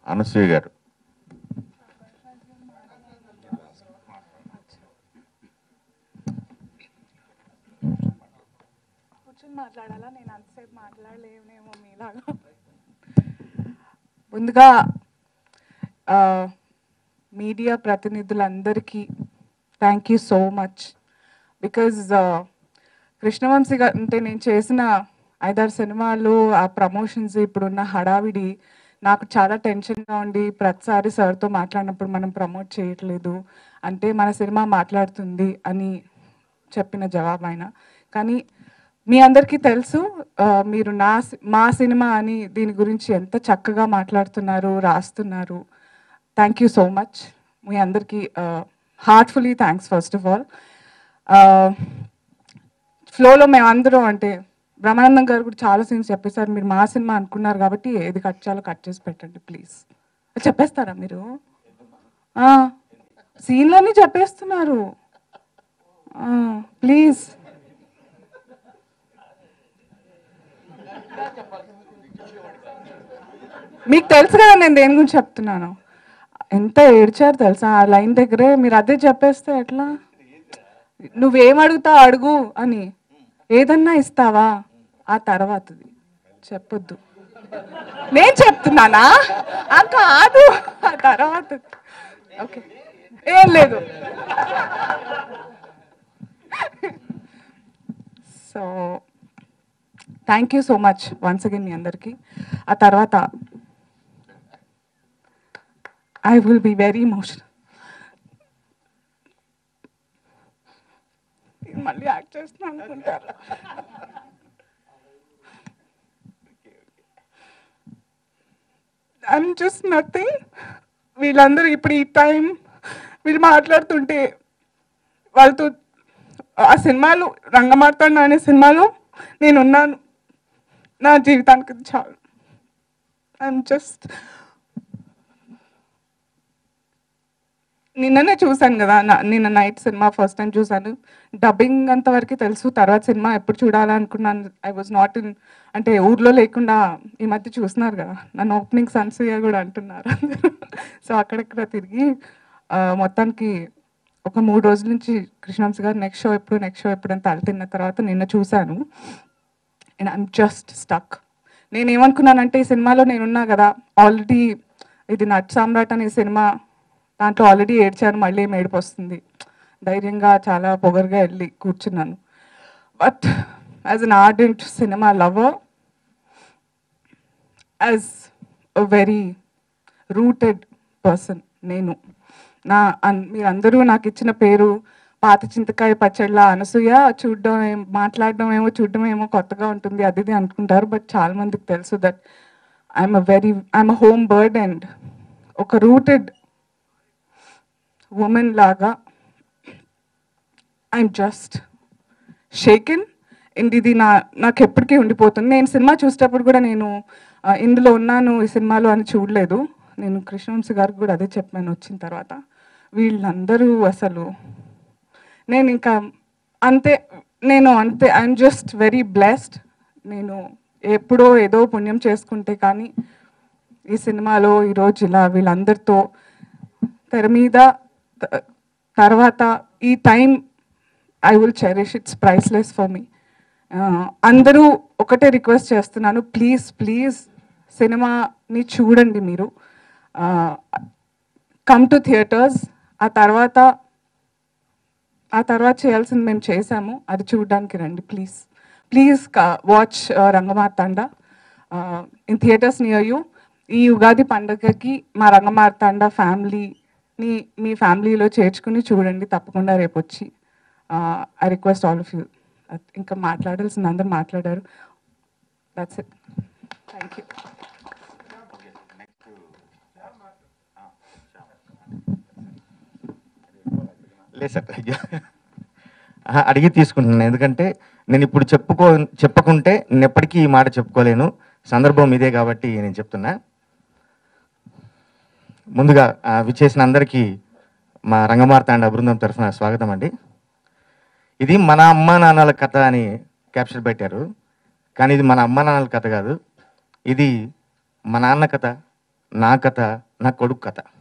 అనసూయ గారు కూర్చొని మాట్లాడాలా నేను అంతసేపు మాట్లాడలేనేమో మీలాగా ముందుగా ఆ, మీడియా ప్రతినిధులందరికీ thank you so much because Krishna Vamsi గారు అంటే నేను చేసిన ఐదారు సినిమాలు ఆ ప్రమోషన్స్ ఇప్పుడున్న హడావిడి నాకు చాలా టెన్షన్గా ఉండి ప్రతిసారి సార్తో మాట్లాడినప్పుడు మనం ప్రమోట్ చేయట్లేదు అంటే మన సినిమా మాట్లాడుతుంది అని చెప్పిన జవాబు ఆయన కానీ మీ అందరికీ తెలుసు ఆ, మీరు నా సి- మా సినిమా అని దీని గురించి ఎంత చక్కగా మాట్లాడుతున్నారు రాస్తున్నారు థ్యాంక్ యూ సో మచ్ మీ అందరికీ heartfully thanks first of all ఫ్లోలో మేమందరం అంటే బ్రహ్మానందం గారు కూడా చాలా సీన్స్ చెప్పేశారు మీరు మా సినిమా అనుకున్నారు కాబట్టి ఏది కట్ చేయాలో కట్ చేసి పెట్టండి ప్లీజ్ చెప్పేస్తారా మీరు సీన్లన్నీ చెప్పేస్తున్నారు ప్లీజ్ మీకు తెలుసు కదా నేను దేని గురించి చెప్తున్నాను ఎంత ఏడ్చారు తెలుసా ఆ లైన్ దగ్గరే మీరు అదే చెప్పేస్తే ఎట్లా నువ్వేం అడుగుతావు అడుగు అని ఏదన్నా ఇస్తావా ఆ తర్వాతది చెప్పొద్దు నేను చెప్తున్నానా ఆ కాదు ఆ తర్వాత ఓకే ఏం లేదు so thank you so much once again మీ అందరికీ ఆ తర్వాత I will be very emotional మళ్ళీ యాక్ట్ చేస్తున్నాను అనుకుంటారు ఐఎమ్ జస్ట్ నథింగ్ వీళ్ళందరూ ఇప్పుడు ఈ టైం వీళ్ళు మాట్లాడుతుంటే వాళ్ళతో ఆ సినిమాలో రంగమార్తాండ అనే సినిమాలో నేను ఉన్నాను నా జీవితానికి ఇది చాలు ఐఎమ్ జస్ట్ నిన్ననే చూశాను కదా నా- నిన్న నైట్ సినిమా ఫస్ట్ టైం చూశాను డబ్బింగ్ అంతవరకు తెలుసు తర్వాత సినిమా ఎప్పుడు చూడాలనుకున్నాను ఐ వాజ్ నాట్ ఇన్ అంటే ఊర్లో లేకుండా ఈ మధ్య చూస్తున్నారు కదా నన్ను ఓపెనింగ్ సన్సూయ కూడా అంటున్నారు అందరూ సో అక్కడక్కడ తిరిగి ఆ, మొత్తానికి ఒక మూడు రోజుల నుంచి కృష్ణవంశీ గారు నెక్స్ట్ షో ఎప్పుడు నెక్స్ట్ షో ఎప్పుడు అని తల తిన్న తర్వాత నిన్న చూశాను అండ్ ఐమ్ జస్ట్ స్టక్ నేను ఏమనుకున్నానంటే ఈ సినిమాలో నేనున్నా కదా ఆల్రెడీ ఇది నట్ సామ్రాట్ అనే సినిమా దాంట్లో ఆల్రెడీ ఏడ్చాను మళ్ళీ ఏం ఏడుపు వస్తుంది ధైర్యంగా చాలా పొగరుగా వెళ్ళి కూర్చున్నాను but as an ardent cinema lover as a very rooted person నేను నా అన్- మీరందరూ నాకు ఇచ్చిన పేరు పాత చింతకాయ పచ్చళ్ళ అనసూయ చూడడం ఏం- మాట్లాడడం ఏమో చూడడం ఏమో కొత్తగా ఉంటుంది అది ఇది అనుకుంటారు బట్ చాలా మందికి తెలుసు that I'm a very I'm a home bird and ఒక రూటెడ్ ఉమెన్ లాగా ఐఎమ్ జస్ట్ షేకెన్ అండ్ ఇది నా నాకు ఎప్పటికీ ఉండిపోతుంది నేను సినిమా చూసేటప్పుడు కూడా నేను ఆ, ఇందులో ఉన్నాను ఈ సినిమాలో అని చూడలేదు నేను కృష్ణవంశీ గారికి కూడా అదే చెప్పాను వచ్చిన తర్వాత వీళ్ళందరూ అసలు నేను ఇంకా అంతే నేను అంతే ఐఎమ్ జస్ట్ వెరీ బ్లెస్డ్ నేను ఎప్పుడో ఏదో పుణ్యం చేసుకుంటే కానీ ఈ సినిమాలో ఈరోజు ఇలా వీళ్ళందరితో తెర మీద త- తర్వాత ఈ time I will cherish it's priceless for మీ అందరూ ఒకటే రిక్వెస్ట్ చేస్తున్నాను ప్లీజ్ ప్లీజ్ సినిమాని చూడండి మీరు కమ్ టు థియేటర్స్ ఆ తర్వాత ఆ తర్వాత చేయాల్సింది మేము చేసాము అది చూడడానికి రండి please please watch Rangamarthanda in theatres near you ఈ ఉగాది పండుగకి మా రంగమార్తాండ ఫ్యామిలీని మీ ఫ్యామిలీలో చేర్చుకుని చూడండి తప్పకుండా రేపు వచ్చి I request all of you ఇంకా మాట్లాడాల్సింది అందరు మాట్లాడారు దట్స్ ఇట్ థ్యాంక్ యూ లేదు సార్ అయ్యో ఆహా, అడిగి తీసుకుంటున్నాను ఎందుకంటే నేను ఇప్పుడు చెప్పుకో చెప్పకుంటే నేను ఎప్పటికీ ఈ మాట చెప్పుకోలేను సందర్భం ఇదే కాబట్టి నేను చెప్తున్నా ముందుగా ఆ, విచ్చేసిన అందరికీ మా రంగమార్తాండ బృందం తరఫున స్వాగతం అండి ఇది మన అమ్మ నాన్నల కథ అని క్యాప్షన్ పెట్టారు కానీ ఇది మన అమ్మ నాన్నల కథ కాదు ఇది మా నాన్న కథ నా కథ నా కొడుకు కథ